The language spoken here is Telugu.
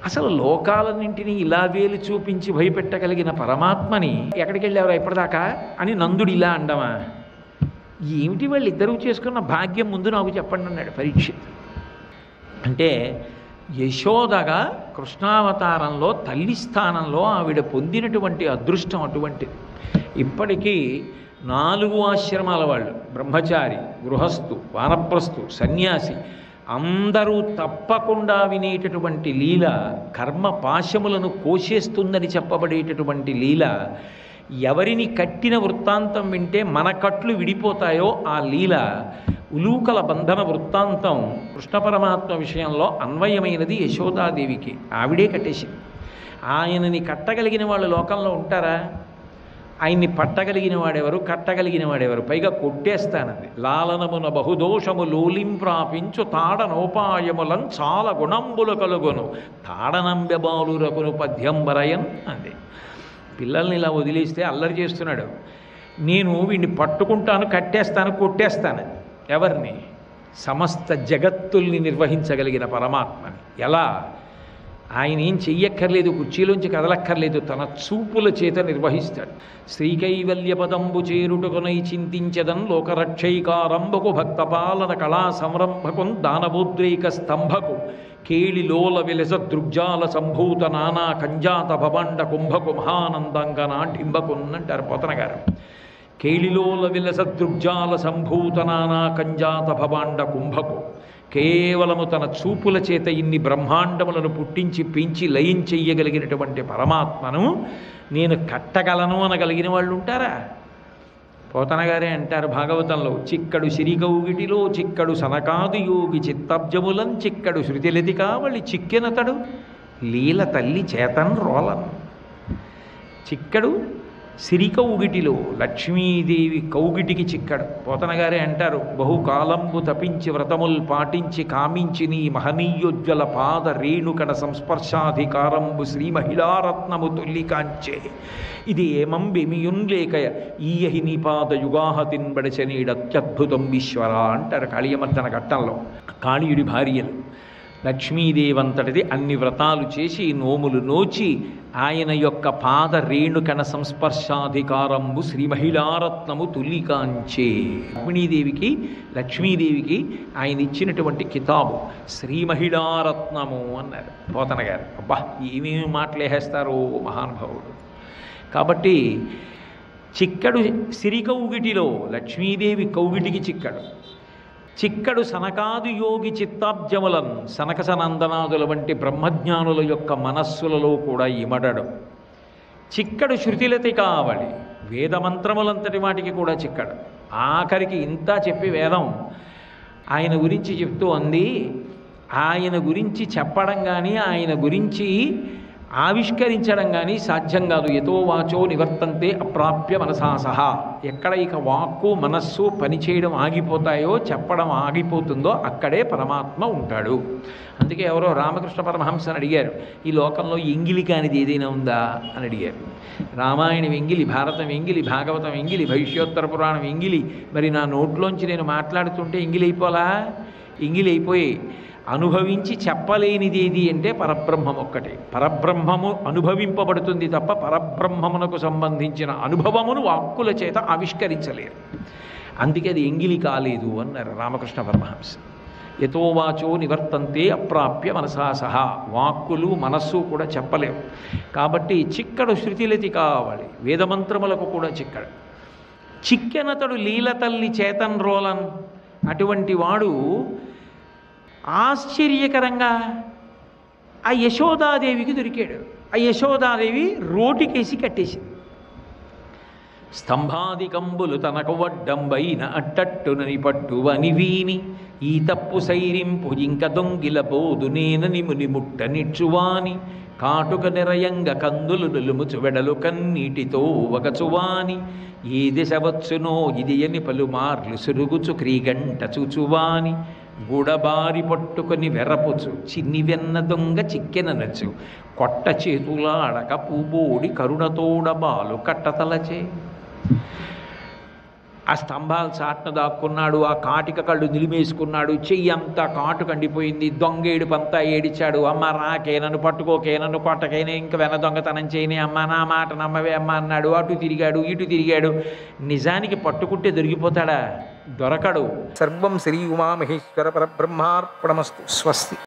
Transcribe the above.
అసలు లోకాలన్నింటినీ ఇలా వేలు చూపించి భయపెట్టగలిగిన పరమాత్మని ఎక్కడికి వెళ్ళారు ఇప్పటిదాకా అని నందుడు ఇలా అండమా ఏమిటి వాళ్ళు ఇద్దరూ చేసుకున్న భాగ్యం ముందు నాకు చెప్పండి అన్నాడు పరీక్షిత్ అంటే యశోదగా కృష్ణావతారంలో తల్లి స్థానంలో ఆవిడ పొందినటువంటి అదృష్టం అటువంటిది ఇప్పటికీ నాలుగు ఆశ్రమాల వాళ్ళు బ్రహ్మచారి గృహస్థు వానప్రస్థు సన్యాసి అందరూ తప్పకుండా వినేటటువంటి లీల కర్మ పాశములను కోసేస్తుందని చెప్పబడేటటువంటి లీల ఎవరిని కట్టిన వృత్తాంతం వింటే మన కట్లు విడిపోతాయో ఆ లీల ఉలూకల బంధన వృత్తాంతం కృష్ణ పరమాత్మ విషయంలో అన్వయమైనది యశోదాదేవికి ఆవిడే కట్టేసింది ఆయనని కట్టగలిగిన వాళ్ళు లోకంలో ఉంటారా ఆయన్ని పట్టగలిగిన వాడెవరు కట్టగలిగిన వాడెవరు పైగా కొట్టేస్తానంది లాలనమున బహుదోషము లోలింప్రాపించు తాడనోపాయములం చాలా గుణంబులు కలుగును తాడనంబెబాలురకును పద్యంబరయన్ అంది పిల్లల్ని ఇలా వదిలేస్తే అల్లరి చేస్తున్నాడు నేను వీడిని పట్టుకుంటాను కట్టేస్తాను కొట్టేస్తాను ఎవరిని సమస్త జగత్తుల్ని నిర్వహించగలిగిన పరమాత్మని ఎలా ఆయన ఏం చెయ్యక్కర్లేదు కుర్చీలోంచి కదలక్కర్లేదు తన చూపుల చేత నిర్వహిస్తాడు శ్రీకైవల్య పదంబు చేరుటకునై చింతించదన్ లోకరక్షైకారంభకు భక్తపాలన కళా సంరంభకున్ దానబోద్రేక స్తంభకు కేళిలోల విలస దృగ్జాల సంభూత నానా కంజాత భవండ కుంభకు మహానందంగన డింబకున్నంటారు పోతన గారు కేళిలోల విలస దృగ్జాల సంభూత నానా కంజాత భవాండ కుంభకు కేవలము తన చూపుల చేత ఇన్ని బ్రహ్మాండములను పుట్టించి పెంచి లయం చెయ్యగలిగినటువంటి పరమాత్మను నేను కట్టగలను అనగలిగిన వాళ్ళు ఉంటారా పోతన గారే అంటారు భాగవతంలో చిక్కడు సిరిగౌగిటిలో చిక్కడు సనకాదు యోగి చిత్తబ్జములం చిక్కడు శృతిలతి కావళి చిక్కెనతడు లీల తల్లి చేతన్ రోలన్ చిక్కడు సిరి కౌగిటిలో లక్ష్మీదేవి కౌగిటికి చిక్కడు పోతన గారే అంటారు బహుకాలంబు తపించి వ్రతముల్ పాటించి కామించి నీ మహనీయోజ్వల పాద రేణుకడ సంస్పర్శాధికారంబు శ్రీ మహిళారత్నము తొల్లి కాంచే ఇది ఏమం బెమియున్ లేక ఈయహి నీ పాద యుగాహతిన్ బడచనీడత్యద్భుతం ఈశ్వర అంటారు కాళీయమర్దన ఘట్టంలో కాళీయుడి భార్యలు లక్ష్మీదేవంతటిది అన్ని వ్రతాలు చేసి నోములు నోచి ఆయన యొక్క పాద రేణుకణ సంస్పర్శాధికారంబు శ్రీ మహిళారత్నము తుల్లికాంచే రుక్మిణీదేవికి లక్ష్మీదేవికి ఆయన ఇచ్చినటువంటి కితాబు శ్రీ మహిళారత్నము అన్నారు పోతన గారు అబ్బా ఏమేమి మాటలేసేస్తారో మహానుభావుడు కాబట్టి చిక్కడు సిరి కౌగిటిలో లక్ష్మీదేవి కౌగిటికి చిక్కడు చిక్కడు సనకాదు యోగి చిత్తాబ్జములను సనకసనందనాదుల వంటి బ్రహ్మజ్ఞానుల యొక్క మనస్సులలో కూడా ఇమడడు చిక్కడు శృతిలతి కావలి వేదమంత్రములంతటి వాటికి కూడా చిక్కడు ఆఖరికి ఇంత చెప్పి వేదం ఆయన గురించి చెప్తూ అంది ఆయన గురించి చెప్పడం కానీ ఆయన గురించి ఆవిష్కరించడం కానీ సాధ్యం కాదు ఎతో వాచో నివర్తంతే అప్రాప్య మనసా సహా ఎక్కడ ఇక వాక్కు మనస్సు పనిచేయడం ఆగిపోతాయో చెప్పడం ఆగిపోతుందో అక్కడే పరమాత్మ ఉంటాడు అందుకే ఎవరో రామకృష్ణ పరమహంసని అడిగారు ఈ లోకంలో ఎంగిలి కానిది ఏదైనా ఉందా అని అడిగారు రామాయణం ఎంగిలి భారతం ఎంగిలి భాగవతం ఎంగిలి భవిష్యోత్తర పురాణం ఎంగిలి మరి నా నోట్లోంచి నేను మాట్లాడుతుంటే ఎంగిలి అయిపోలా ఎంగిలి అయిపోయి అనుభవించి చెప్పలేనిది ఏది అంటే పరబ్రహ్మం ఒక్కటే పరబ్రహ్మము అనుభవింపబడుతుంది తప్ప పరబ్రహ్మమునకు సంబంధించిన అనుభవమును వాక్కుల చేత ఆవిష్కరించలేరు అందుకే అది ఎంగిలి కాలేదు అన్నారు రామకృష్ణ పరమహంస యతో వాచో నివర్తంతే అప్రాప్య మనసా సహా వాక్కులు మనస్సు కూడా చెప్పలేవు కాబట్టి చిక్కడు శృతిలతి కావాలి వేదమంత్రములకు కూడా చిక్కడు చిక్కెనతడు లీలతల్లి చేతన్ రోలన్ అటువంటి వాడు ఆశ్చర్యకరంగా ఆ యశోదాదేవికి దొరికాడు ఆ యశోదాదేవి రోటికేసి కట్టేసింది స్తంభాదికంబులు తనకు వడ్డంబైన అట్టట్టునని పట్టువని వీని ఈ తప్పు సైరింపు ఇంక దొంగిల బోదు నేనని ముని ముట్ట నిచ్చువాని కాటుక నిరయంగ కందులు నులుముచు వెడలు కన్నీటితో వగచువాని ఏ దిశ వచ్చునో ఇది అని పలుమార్లు సురుగుచు క్రీగంట చూచువాని గుడబారి పట్టుకొని వెరపుచు చిన్ని వెన్న దొంగ చిక్కెననచు కొట్ట చేతులాడక పూబోడి కరుణతోడ బాలు కట్టతలచే ఆ స్తంభాలు చాట్న దాక్కున్నాడు ఆ కాటిక కళ్ళు నిలిమేసుకున్నాడు చెయ్యి అంతా కాటు కండిపోయింది దొంగేడు పంతా ఏడిచాడు అమ్మ రాకే నన్ను పట్టుకోకే నన్ను కొట్టకేనే ఇంక వెన దొంగతనం చేయని అమ్మ నా మాట నమ్మవే అమ్మ అన్నాడు అటు తిరిగాడు ఇటు తిరిగాడు నిజానికి పట్టుకుంటే దొరికిపోతాడా దొరకడు సర్వం శ్రీ ఉమామహేశ్వర పరబ్రహ్మార్పణమస్తు స్వస్తి